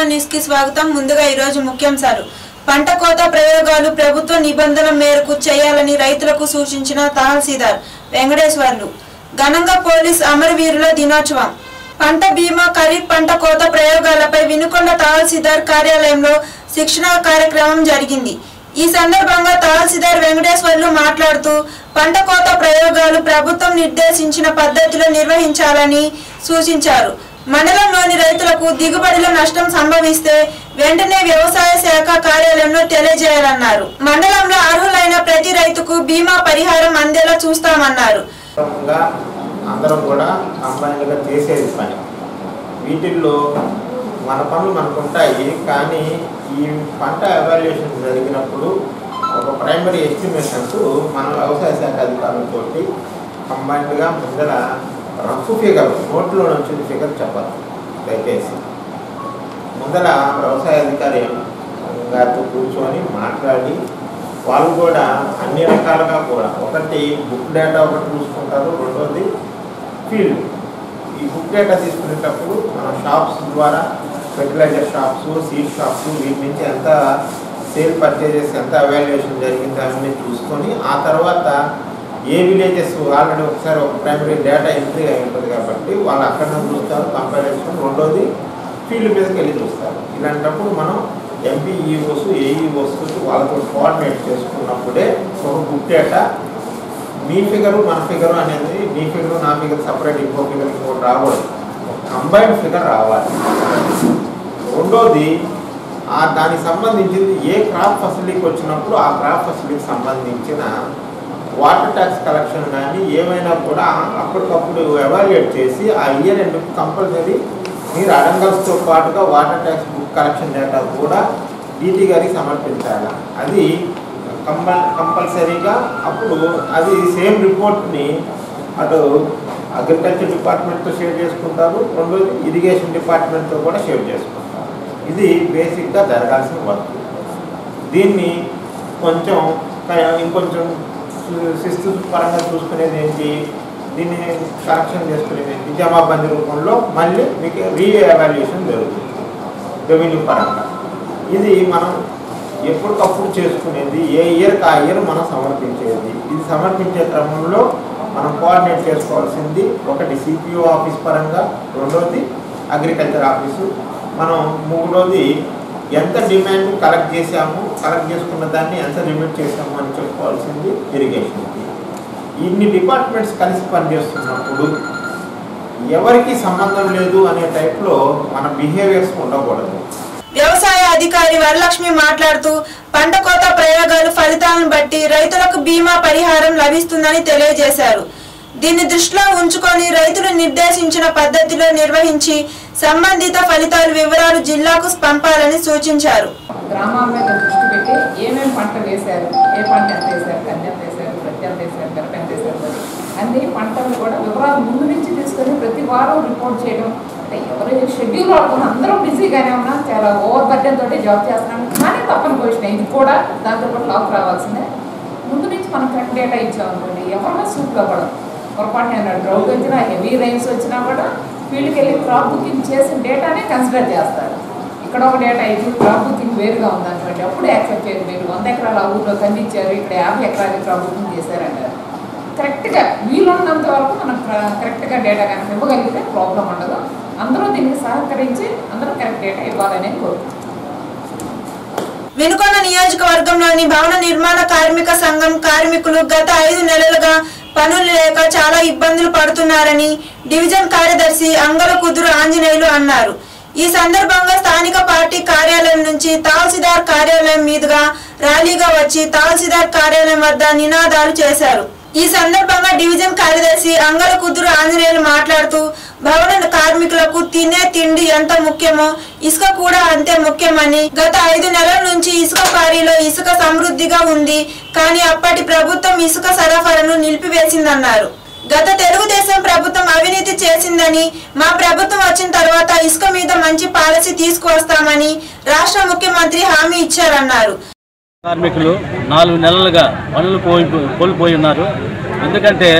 news కి స్వాగతం ముందుగా ఈరోజు ముఖ్యాంశాలు పంట కోత ప్రయోగాలు ప్రభుత్వ నిబంధనల మేరకు చేయాలని రైతులకు సూచించిన తహసీల్దార్ వెంకటేశ్వర్లు ఘనంగా పోలీస్ అమరవీరుల దినోత్సవం పంట బీమా ఖరీఫ్ పంట కోత ప్రయోగాలపై వినుకొండ తహసీల్దార్ కార్యాలయంలో శిక్షణ కార్యక్రమం జరిగింది ఈ సందర్భంగా తహసీల్దార్ వెంకటేశ్వర్లు మాట్లాడుతూ పంట కోత ప్రయోగాలు ప్రభుత్వం నిర్దేశించిన పద్ధతిలో నిర్వహించాలని సూచించారు మండలంలోని రైతులకు దిగుబడిలో నష్టం సంభవిస్తే వెంటనే వ్యవసాయ శాఖ కార్యాలయంలో తెలియజేయాలన్నారు మండలంలో అర్హులైన ప్రతి రైతుకు బీమా పరిహారం అందేలా చూస్తామన్నారు క్రమంగా అందరం కూడా కంబైన్డ్గా చేసేది పని వీటిల్లో మన పనులు మనకు ఉంటాయి కానీ ఈ పంట ఎవాల్యుయేషన్ జరిగినప్పుడు ఒక ప్రైమరీ ఎస్టిమేషన్స్ మన వ్యవసాయ శాఖ అధికారులతో కంబైన్డ్గా ముందర రఫ్ ఫిగర్ నోట్లో నుంచి ఫిగర్ చెప్పదు దయచేసి ముందర వ్యవసాయ అధికారి గారితో కూర్చొని మాట్లాడి వాళ్ళు కూడా అన్ని రకాలుగా కూడా ఒకటి బుక్ డేటా ఒకటి చూసుకుంటారు రెండోది ఫీల్డ్ ఈ బుక్ డేటా తీసుకునేటప్పుడు మన షాప్స్ ద్వారా ఫెర్టిలైజర్ షాప్స్ సీడ్ షాప్స్ వీటి నుంచి ఎంత సేల్ పర్చేజెస్ ఎంత అవాల్యుయేషన్ జరిగింది అవన్నీ చూసుకొని ఆ తర్వాత ఏ విలేజెస్ ఆల్రెడీ ఒకసారి ఒక ప్రైమరీ డేటా ఎంట్రీ అయి ఉంటుంది కాబట్టి వాళ్ళు అక్కడ చూస్తారు కంపేర్ చేసుకొని రెండోది ఫీల్డ్ మీదకి వెళ్ళి చూస్తారు ఇలాంటప్పుడు మనం ఎంపీఈఓస్ ఏఈఓస్ వాళ్ళతో కోఆర్డినేట్ చేసుకున్నప్పుడే ఒక బుక్ డేటా మీ ఫిగరు మన ఫిగరు అనేది మీ ఫిగరు నా ఫిగర్ సపరేట్ ఇంకో ఫిగర్ ఇంకోటి రాకూడదు కంబైన్డ్ ఫిగర్ రావాలి రెండోది ఆ దానికి సంబంధించింది ఏ క్రాప్ ఫెసిలిటీకి వచ్చినప్పుడు ఆ క్రాప్ ఫెసిలిటీకి సంబంధించిన వాటర్ ట్యాక్స్ కలెక్షన్ కానీ ఏమైనా కూడా అప్పటికప్పుడు ఎవాల్యుయేట్ చేసి ఆ ఇయర్ ఎండ్ కంపల్సరీ మీరు అడంగల్స్తో పాటుగా water tax book collection data కూడా డీటీ గారికి సమర్పించాలి అది కంపల్ కంపల్సరీగా అప్పుడు అది సేమ్ రిపోర్ట్ని అటు అగ్రికల్చర్ డిపార్ట్మెంట్తో షేర్ చేసుకుంటారు రెండోది ఇరిగేషన్ డిపార్ట్మెంట్తో కూడా షేర్ చేసుకుంటారు ఇది బేసిక్గా జరగాల్సిన వర్క్ దీన్ని కొంచెం క- ఇంకొంచెం సు- శిస్తు పరంగా చూసుకునేది ఏంటి దీన్ని కరెక్షన్ చేసుకునేది ఏంటి జమాబందీ రూపంలో మళ్ళీ మీకు రీఎవాల్యుయేషన్ జరుగుతుంది రెవెన్యూ పరంగా ఇది మనం ఎప్పటికప్పుడు చేసుకునేది ఏ ఇయర్కి ఆ ఇయర్ మనం సమర్పించేది ఇది సమర్పించే క్రమంలో మనం కోఆర్డినేట్ చేసుకోవాల్సింది ఒకటి సిపిఓ ఆఫీస్ పరంగా రెండోది అగ్రికల్చర్ ఆఫీసు మనం మూడోది ఎంత డిమాండ్ కలెక్ట్ చేసాము కలెక్ట్ చేసుకున్న దాన్ని ఎంత లిమిట్ చేసాము అని చెప్పుకోవాల్సింది ఇరిగేషన్కి ఇన్ని డిపార్ట్మెంట్స్ కలిసి పనిచేస్తున్నప్పుడు ఎవరికి సంబంధం లేదు అనే టైప్లో మన బిహేవియర్స్ ఉండకూడదు వ్యవసాయ అధికారి వరలక్ష్మి మాట్లాడుతూ పంట కోత ప్రయోగాలు ఫలితాలను బట్టి రైతులకు బీమా పరిహారం లభిస్తుందని తెలియజేశారు దీన్ని దృష్టిలో ఉంచుకొని రైతులు నిర్దేశించిన పద్ధతిలో నిర్వహించి సంబంధిత ఫలితాల వివరాలు జిల్లాకు పంపాలని సూచించారు గ్రామాల మీద దృష్టి పెట్టి ఏమేమి పంట వేశారు ఏ పంట ఎంత వేశారు కంది ఎంత వేశారు ప్రతి ఎంత వేశారు మిరప ఎంత వేశారు మరి అన్ని పంటలు కూడా వివరాలు ముందు నుంచి తీసుకొని ప్రతి వారం రిపోర్ట్ చేయడం అంటే ఎవరు షెడ్యూల్ వాడుకుని అందరూ బిజీగానే ఉన్నా చాలా ఓవర్ బర్డెన్ తోటి జాబ్ చేస్తున్నాం కానీ తప్పని క్వశ్చన్ ఇది కూడా దాంతో పాటు లాక్ రావాల్సిందే ముందు నుంచి మనం కరెక్ట్ డేటా ఇచ్చామనుకోండి ఎవరైనా సూప్గా పడదు పొరపాటున ఏమైనా డ్రౌట్ వచ్చినా హెవీ రైన్స్ వచ్చినా కూడా ఫీల్డ్కి వెళ్ళి క్రాప్ బుకింగ్ చేసిన డేటానే కన్సిడర్ చేస్తారు ఇక్కడ ఒక డేటా ఇది క్రాప్ బుకింగ్ వేరుగా ఉందనుకోండి అప్పుడు యాక్సెప్ట్ చేయరు మీరు వంద ఎకరాల ఆ ఊర్లో కందించారు ఇక్కడ యాభై ఎకరాల క్రాప్ బుకింగ్ చేశారంటారు కరెక్ట్గా వీలున్నంత వరకు మనం కర- కరెక్ట్గా డేటా కనుక ఇవ్వగలిగితే ప్రాబ్లం ఉండదు అందరూ దీనికి సహకరించి అందరూ కరెక్ట్ డేటా ఇవ్వాలని కోరుకుంటున్నాను వినుకొండ నియోజకవర్గంలోని భవన నిర్మాణ కార్మిక సంఘం కార్మికులు గత ఐదు నెలలుగా పనులు లేక చాలా ఇబ్బందులు పడుతున్నారని డివిజన్ కార్యదర్శి అంగల కుదురు ఆంజనేయులు అన్నారు ఈ సందర్భంగా స్థానిక పార్టీ కార్యాలయం నుంచి తహసీల్దార్ కార్యాలయం మీదుగా ర్యాలీగా వచ్చి తహసీల్దార్ కార్యాలయం వద్ద నినాదాలు చేశారు ఈ సందర్భంగా డివిజన్ కార్యదర్శి అంగల కుదురు ఆంజనేయులు మాట్లాడుతూ భవన కార్మికులకు తినే తిండి ఎంత ముఖ్యమో ఇసుక కూడా అంతే ముఖ్యమని గత ఐదు నెలల నుంచి ఇసుక క్వారీలో ఇసుక సమృద్ధిగా ఉంది కానీ అప్పటి ప్రభుత్వం ఇసుక సరఫరాను నిలిపివేసిందన్నారు గత తెలుగుదేశం ప్రభుత్వం అవినీతి చేసిందని మా ప్రభుత్వం వచ్చిన తర్వాత ఇసుక మీద మంచి పాలసీ తీసుకువస్తామని రాష్ట్ర ముఖ్యమంత్రి హామీ ఇచ్చారన్నారు కార్మికులు నాలుగు నెలలుగా పనులు పోయి కోల్పోయి ఉన్నారు ఎందుకంటే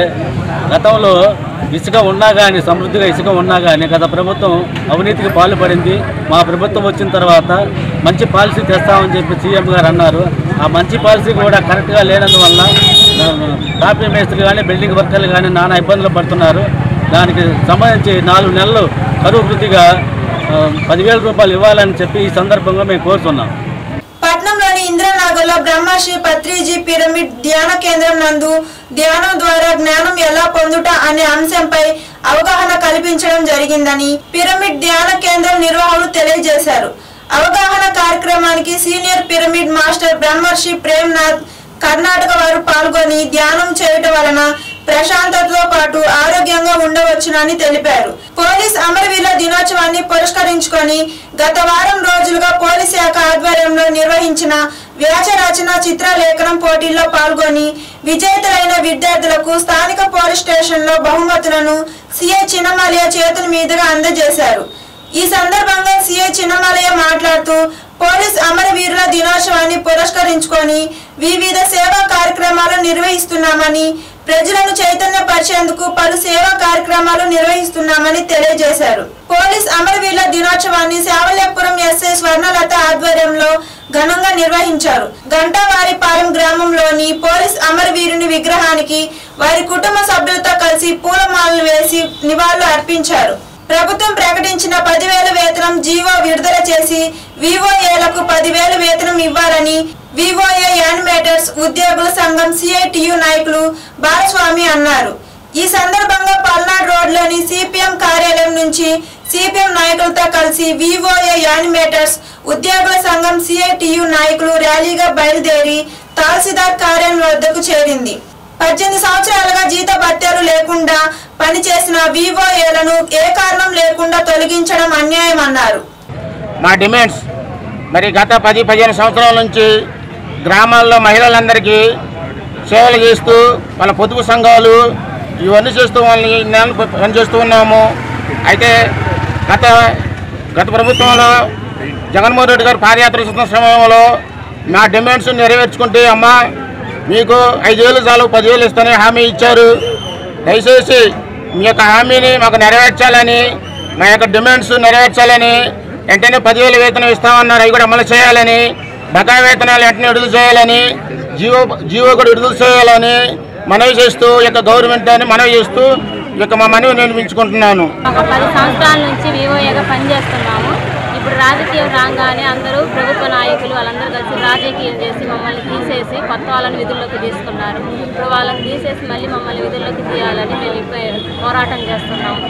గతంలో ఇసుక ఉన్నా కానీ సమృద్ధిగా ఇసుక ఉన్నా కానీ గత ప్రభుత్వం అవినీతికి పాల్పడింది మా ప్రభుత్వం వచ్చిన తర్వాత మంచి పాలసీ తెస్తామని చెప్పి సీఎం గారు అన్నారు ఆ మంచి పాలసీ కూడా కరెక్ట్గా లేనందువల్ల ఆ, టాపీ మేస్త్రి కానీ బిల్డింగ్ వర్కర్లు కానీ నానా ఇబ్బందులు పడుతున్నారు దానికి సంబంధించి నాలుగు నెలలు కరువు వృద్ధిగా ఆ, పదివేల రూపాయలు ఇవ్వాలని చెప్పి ఈ సందర్భంగా మేము కోరుతున్నాం పట్నంలోని ఇంద్రనగర్లో బ్రహ్మశ్రీ పత్రిజీ పిరమిడ్ ధ్యాన కేంద్రం నందు ధ్యానం ద్వారా జ్ఞానం ఎలా పొందుట అనే అంశంపై అవగాహన కల్పించడం జరిగిందని పిరమిడ్ ధ్యాన కేంద్రం నిర్వాహకులు తెలియజేశారు అవగాహన కార్యక్రమానికి సీనియర్ పిరమిడ్ మాస్టర్ బ్రహ్మర్షి ప్రేమ్నాథ్ కర్ణాటక వారు పాల్గొని ధ్యానం చేయటం వలన ప్రశాంతతతో పాటు ఆరోగ్యంగా ఉండవచ్చునని తెలిపారు పోలీస్ అమరవీరుల దినోత్సవాన్ని పురస్కరించుకొని గత వారం రోజులుగా పోలీస్ శాఖ ఆధ్వర్యంలో నిర్వహించిన వ్యాస రచన చిత్రలేఖనం పోటీల్లో పాల్గొని విజేతలైన విద్యార్థులకు స్థానిక పోలీస్ స్టేషన్లో బహుమతులను సిఐ చిన్నమలయ చేతుల మీదుగా అందజేశారు ఈ సందర్భంగా సిఐ చిన్నమలయ మాట్లాడుతూ పోలీస్ అమరవీరుల దినోత్సవాన్ని పురస్కరించుకొని వివిధ సేవా కార్యక్రమాలు నిర్వహిస్తున్నామని ప్రజలను చైతన్యపరిచేందుకు పలు సేవా కార్యక్రమాలు నిర్వహిస్తున్నామని తెలియజేశారు పోలీస్ అమరవీరుల దినోత్సవాన్ని శావల్యపురం ఎస్ఐ స్వర్ణలత ఆధ్వర్యంలో ఘనంగా నిర్వహించారు గంటావారిపాలెం గ్రామంలోని పోలీస్ అమరవీరుని విగ్రహానికి వారి కుటుంబ సభ్యులతో కలిసి పూలమాలలు వేసి నివాళులు అర్పించారు ప్రభుత్వం ప్రకటించిన పదివేల వేతనం జీవో విడుదల చేసి వివోఏలకు పదివేల వేతనం ఇవ్వాలని వివోఏ యానిమేటర్స్ ఉద్యోగుల సంఘం సిఐటియు నాయకులు బాలస్వామి అన్నారు ఈ సందర్భంగా పల్నాడు రోడ్లోని సిపిఎం కార్యాలయం నుంచి సిపిఎం నాయకులతో కలిసి వివోఏ యానిమేటర్స్ ఉద్యోగుల సంఘం సిఐటియు నాయకులు ర్యాలీగా బయలుదేరి తహసీల్దార్ కార్యాలయం వద్దకు చేరింది పద్దెనిమిది సంవత్సరాలుగా జీత భత్యాలు లేకుండా పనిచేసిన వివోఏలను ఏ కారణం లేకుండా తొలగించడం అన్యాయం అన్నారు మా డిమాండ్స్ మరి గత పది పదిహేను సంవత్సరాల నుంచి గ్రామాల్లో మహిళలందరికీ సేవలు చేస్తూ వాళ్ళ పొదుపు సంఘాలు ఇవన్నీ చేస్తూ వాళ్ళని నేను పనిచేస్తూ ఉన్నాము అయితే గత గత ప్రభుత్వంలో జగన్మోహన్ రెడ్డి గారు పాదయాత్ర చేస్తున్న సమయంలో మా డిమాండ్స్ నెరవేర్చుకుంటే అమ్మ మీకు ఐదేళ్ళు చాలు పదివేలు ఇస్తానని హామీ ఇచ్చారు దయచేసి మీ యొక్క హామీని మాకు నెరవేర్చాలని మా యొక్క డిమాండ్స్ నెరవేర్చాలని వెంటనే పదివేల వేతనం ఇస్తామన్నారు అవి కూడా అమలు చేయాలని బకాయి వేతనాలు వెంటనే విడుదల చేయాలని జీవో జీవో కూడా విడుదల చేయాలని మనవి చేస్తూ ఈ యొక్క గవర్నమెంట్ అని మనవి చేస్తూ ఈ యొక్క మా మనవి నేను మించుకుంటున్నాను ఒక పది సంవత్సరాల నుంచి వివోఏగా పనిచేస్తున్నాము ఇప్పుడు రాజకీయం రాగానే అందరూ ప్రభుత్వ నాయకులు వాళ్ళందరూ కలిసి రాజకీయం చేసి మమ్మల్ని తీసేసి కొత్త వాళ్ళని విధుల్లోకి తీసుకున్నారు ఇప్పుడు వాళ్ళని తీసేసి మళ్ళీ మమ్మల్ని విధుల్లోకి తీయాలని మేము ఇప్పుడు పోరాటం చేస్తున్నాము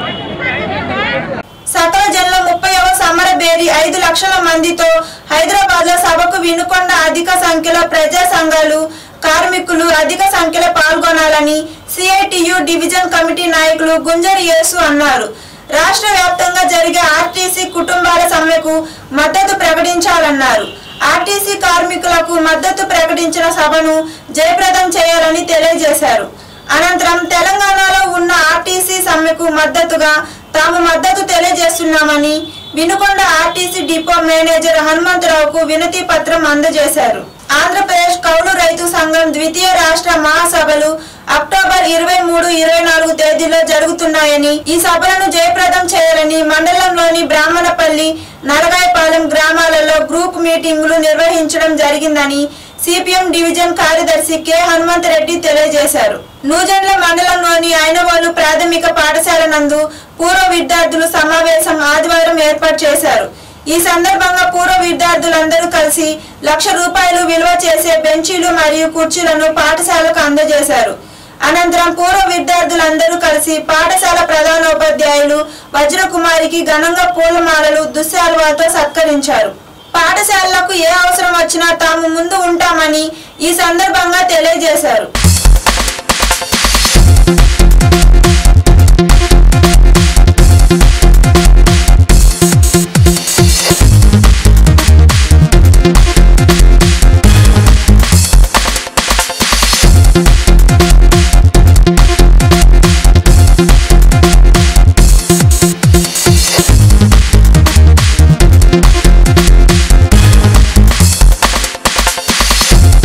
సకల జన్ల ముప్పైవ సమర బేరి ఐదు లక్షల మందితో హైదరాబాద్ లో సభకు వినుకొండ అధిక సంఖ్యలో ప్రజా సంఘాలు కార్మికులు అధిక సంఖ్యలో పాల్గొనాలని సిఐటియు డివిజన్ కమిటీ నాయకులు గుంజరి యేసు అన్నారు రాష్ట్ర వ్యాప్తంగా జరిగే ఆర్టీసీ కుటుంబాల సమ్మెకు మద్దతు ప్రకటించాలన్నారు ఆర్టీసీ కార్మికులకు మద్దతు ప్రకటించిన సభను జయప్రదం చేయాలని తెలియజేశారు అనంతరం తెలంగాణలో ఉన్న ఆర్టీసీ సమ్మెకు మద్దతుగా తాము మద్దతు తెలియజేస్తున్నామని వినుకొండ ఆర్టీసీ డిపో మేనేజర్ హనుమంతరావుకు వినతి పత్రం అందజేశారు ఆంధ్రప్రదేశ్ కౌలు రైతు సంఘం ద్వితీయ రాష్ట్ర మహాసభలు అక్టోబర్ ఇరవై మూడు ఇరవై నాలుగు తేదీలో జరుగుతున్నాయని ఈ సభలను జయప్రదం చేయాలని మండలంలోని బ్రాహ్మణపల్లి నరగాయపాలెం గ్రామాలలో గ్రూప్ మీటింగులు నిర్వహించడం జరిగిందని సిపిఎం డివిజన్ కార్యదర్శి కె హనుమంతరెడ్డి తెలియజేశారు నూజెండ్ల మండలంలోని ఐనవోలు ప్రాథమిక పాఠశాల నందు పూర్వ విద్యార్థులు సమావేశం ఆదివారం ఏర్పాటు చేశారు ఈ సందర్భంగా పూర్వ విద్యార్థులందరూ కలిసి లక్ష రూపాయలు విలువ చేసే బెంచీలు మరియు కుర్చీలను పాఠశాలకు అందజేశారు అనంతరం పూర్వ విద్యార్థులందరూ కలిసి పాఠశాల ప్రధానోపాధ్యాయులు వజ్రకుమారికి ఘనంగా పూలమాలలు దుశ్శాలువాతో సత్కరించారు పాఠశాలలకు ఏ అవసరం వచ్చినా తాము ముందు ఉంటామని ఈ సందర్భంగా తెలియజేశారు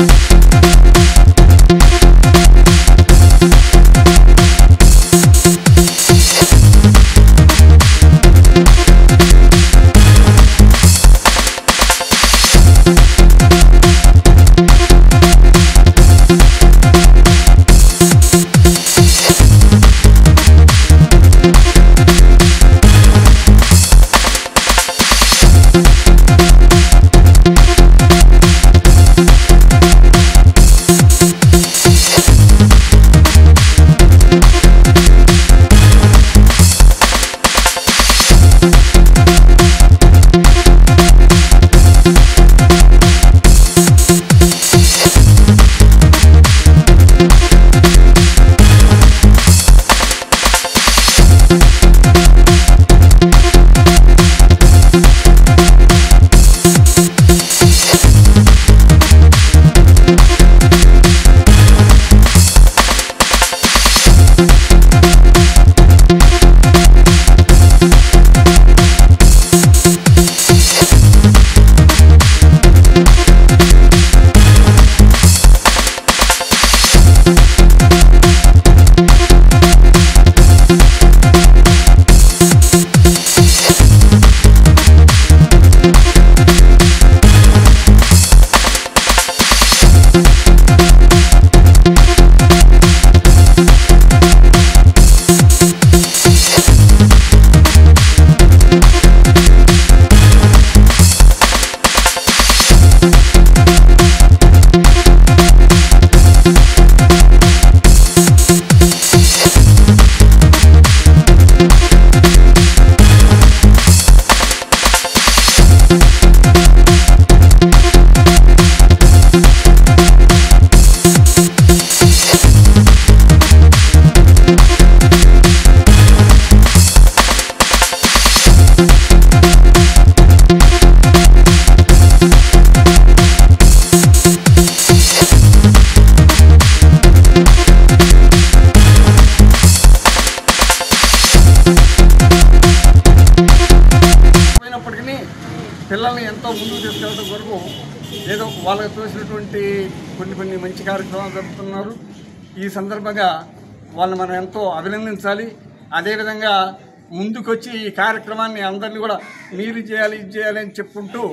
పోయినప్పటికీ పిల్లల్ని ఎంతో ముందుకు తీసుకెళ్ళడం కొరకు ఏదో వాళ్ళకి తోసినటువంటి కొన్ని కొన్ని మంచి కార్యక్రమాలు జరుపుతున్నారు ఈ సందర్భంగా వాళ్ళని మనం ఎంతో అభినందించాలి అదేవిధంగా ముందుకొచ్చి ఈ కార్యక్రమాన్ని అందరినీ కూడా మీరు చేయాలి ఇది చేయాలి అని చెప్పుకుంటూ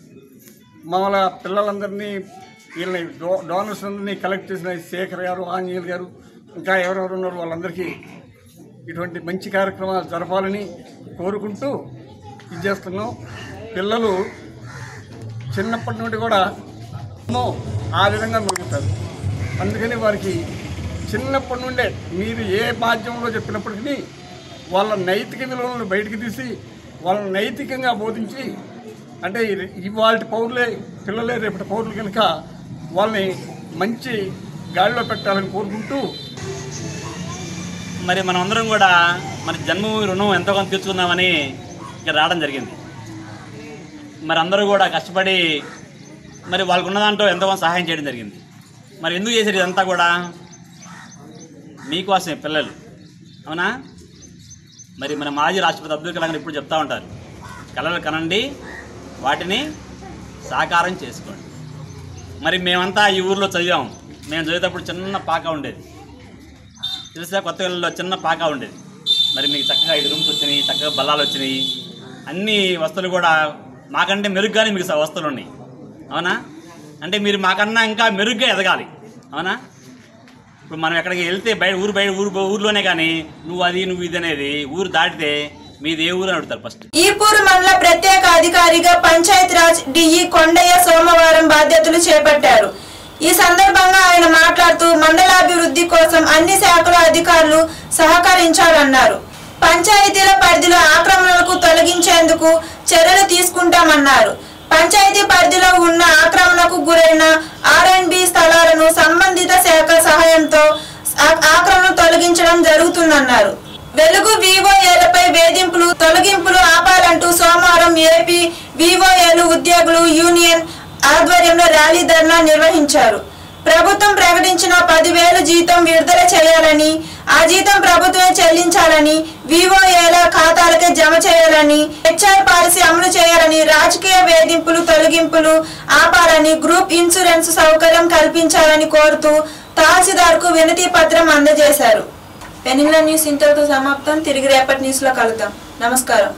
మామూలు పిల్లలందరినీ వీళ్ళని డో డోనర్స్ అందరినీ కలెక్ట్ చేసిన శేఖర్ గారు ఆంజనేయులు గారు ఇంకా ఎవరెవరు ఉన్నారో వాళ్ళందరికీ ఇటువంటి మంచి కార్యక్రమాలు జరపాలని కోరుకుంటూ ఇది చేస్తున్నాం పిల్లలు చిన్నప్పటి నుండి కూడా ఎన్నో ఆ విధంగా మెరుగుతారు అందుకని వారికి చిన్నప్పటి నుండే మీరు ఏ మాధ్యమంలో చెప్పినప్పటికీ వాళ్ళ నైతిక విలువలను బయటికి తీసి వాళ్ళని నైతికంగా బోధించి అంటే ఇవాళ పౌరులే పిల్లలే రేపటి పౌరులు కనుక వాళ్ళని మంచి గాడిలో పెట్టాలని కోరుకుంటూ మరి మనం అందరం కూడా మన జన్మభూమి రుణం ఎంతో కొంత తీర్చుకుందామని ఇక్కడ రావడం జరిగింది మరి అందరూ కూడా కష్టపడి మరి వాళ్ళకు ఉన్న దాంట్లో ఎంతో కొంత సహాయం చేయడం జరిగింది మరి ఎందుకు చేశారు ఇదంతా కూడా మీకోసమే పిల్లలు అవునా మరి మన మాజీ రాష్ట్రపతి అబ్దుల్ కలాం గారు ఇప్పుడు చెప్తా ఉంటారు కళలు కనండి వాటిని సాకారం చేసుకోండి మరి మేమంతా ఈ ఊర్లో చదివాం మేము చదివేటప్పుడు చిన్న పాక ఉండేది తెలుసా కొత్త ఇళ్ళలో చిన్న పాక ఉండేది మరి మీకు చక్కగా ఐదు రూమ్స్ వచ్చినాయి చక్కగా బల్లాలు వచ్చినాయి అన్ని వస్తువులు కూడా మాకంటే మెరుగ్గానే మీకు స- వస్తువులు ఉన్నాయి అవునా అంటే మీరు మాకన్నా ఇంకా మెరుగ్గా ఎదగాలి అవునా ఇప్పుడు మనం ఎక్కడికి వెళ్తే బయట ఊరు బయట ఊరు ఊర్లోనే కానీ నువ్వు అది నువ్వు ఇది అనేది ఊరు దాటితే మీది ఏ ఊరు అని అడుగుతారు ఫస్ట్ ఈపూరు మండల ప్రత్యేక అధికారిగా పంచాయతీరాజ్ డిఈ కొండయ్య సోమవారం బాధ్యతలు చేపట్టారు ఈ సందర్భంగా ఆయన మాట్లాడుతూ మండలాభివృద్ధి కోసం అన్ని శాఖల అధికారులు సహకరించాలన్నారు పంచాయతీల పరిధిలో ఆక్రమణలకు తొలగించేందుకు చర్యలు తీసుకుంటామన్నారు పంచాయతీ పరిధిలో ఉన్న ఆక్రమణకు గురైన ఆర్ అండ్ బి స్థలాలను సంబంధిత శాఖ సహాయంతో ఆ- ఆక్రమణ తొలగించడం జరుగుతుందన్నారు వెలుగు వివోఏలపై వేధింపులు తొలగింపులు ఆపాలంటూ సోమవారం ఏపీ వివోఏలు ఉద్యోగులు యూనియన్ ఆధ్వర్యంలో ర్యాలీ ధర్నా నిర్వహించారు ప్రభుత్వం ప్రకటించిన పదివేలు జీతం విడుదల చేయాలని ఆ జీతం ప్రభుత్వమే చెల్లించాలని వివోఏల ఖాతాలకే జమ చేయాలని హెచ్ఆర్ పాలసీ అమలు చేయాలని రాజకీయ వేధింపులు తొలగింపులు ఆపాలని గ్రూప్ ఇన్సూరెన్స్ సౌకర్యం కల్పించాలని కోరుతూ తహసీల్దార్కు వినతి పత్రం అందజేశారు పెనింగ్ల న్యూస్ ఇంతటితో సమాప్తం తిరిగి రేపటి న్యూస్లో కలుద్దాం నమస్కారం